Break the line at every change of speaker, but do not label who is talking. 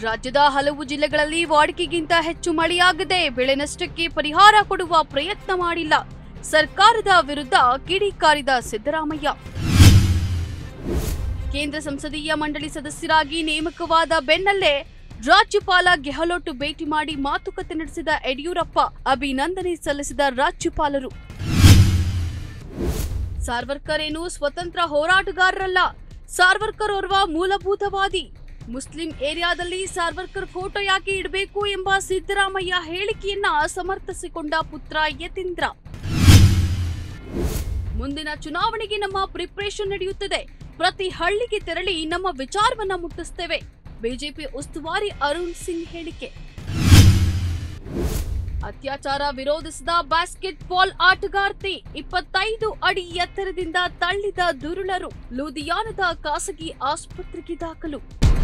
ರಾಜ್ಯದ ಹಲವು ಜಿಲ್ಲೆಗಳಲ್ಲಿ ವಾಡಿಕೆಗಿಂತ ಹೆಚ್ಚು ಮಳೆಯಾಗಿದೆ ಬೆಳೆ ನಷ್ಟಕ್ಕೆ ಪರಿಹಾರ ಕೊಡುವ ಪ್ರಯತ್ನ ಮಾಡಿಲ್ಲ ಸರ್ಕಾರದ ವಿರುದ್ಧ ಕಿಡಿಕಾರಿದ ಸಿದ್ದರಾಮಯ್ಯ ಕೇಂದ್ರ ಸಂಸದೀಯ ಮಂಡಳಿ ಸದಸ್ಯರಾಗಿ ನೇಮಕವಾದ ಬೆನ್ನಲ್ಲೇ ರಾಜ್ಯಪಾಲ ಗೆಹ್ಲೋಟ್ ಭೇಟಿ ಮಾಡಿ ಮಾತುಕತೆ ನಡೆಸಿದ ಯಡಿಯೂರಪ್ಪ ಅಭಿನಂದನೆ ಸಲ್ಲಿಸಿದ ರಾಜ್ಯಪಾಲರು ಸಾರ್ವರ್ಕರ್ ಏನು ಸ್ವತಂತ್ರ ಹೋರಾಟಗಾರರಲ್ಲ ಸಾರ್ವರ್ಕರ್ ಓರ್ವ ಮೂಲಭೂತವಾದಿ ಮುಸ್ಲಿಂ ಏರಿಯಾದಲ್ಲಿ ಸಾರ್ವರ್ಕರ್ ಫೋಟೋ ಯಾಕೆ ಇಡಬೇಕು ಎಂಬ ಸಿದ್ದರಾಮಯ್ಯ ಹೇಳಿಕೆಯನ್ನ ಸಮರ್ಥಿಸಿಕೊಂಡ ಪುತ್ರ ಯತೀಂದ್ರ ಮುಂದಿನ ಚುನಾವಣೆಗೆ ನಮ್ಮ ಪ್ರಿಪರೇಷನ್ ನಡೆಯುತ್ತದೆ ಪ್ರತಿ ಹಳ್ಳಿಗೆ ತೆರಳಿ ನಮ್ಮ ವಿಚಾರವನ್ನ ಮುಟ್ಟಿಸ್ತೇವೆ ಬಿಜೆಪಿ ಉಸ್ತುವಾರಿ ಅರುಣ್ ಸಿಂಗ್ ಹೇಳಿಕೆ ಅತ್ಯಾಚಾರ ವಿರೋಧಿಸಿದ ಬ್ಯಾಸ್ಕೆಟ್ ಬಾಲ್ ಆಟಗಾರ್ತಿ ಇಪ್ಪತ್ತೈದು ಅಡಿ ಎತ್ತರದಿಂದ ತಳ್ಳಿದ ದುರುಳರು ಲೂದಿಯಾನದ ಖಾಸಗಿ ಆಸ್ಪತ್ರೆಗೆ ದಾಖಲು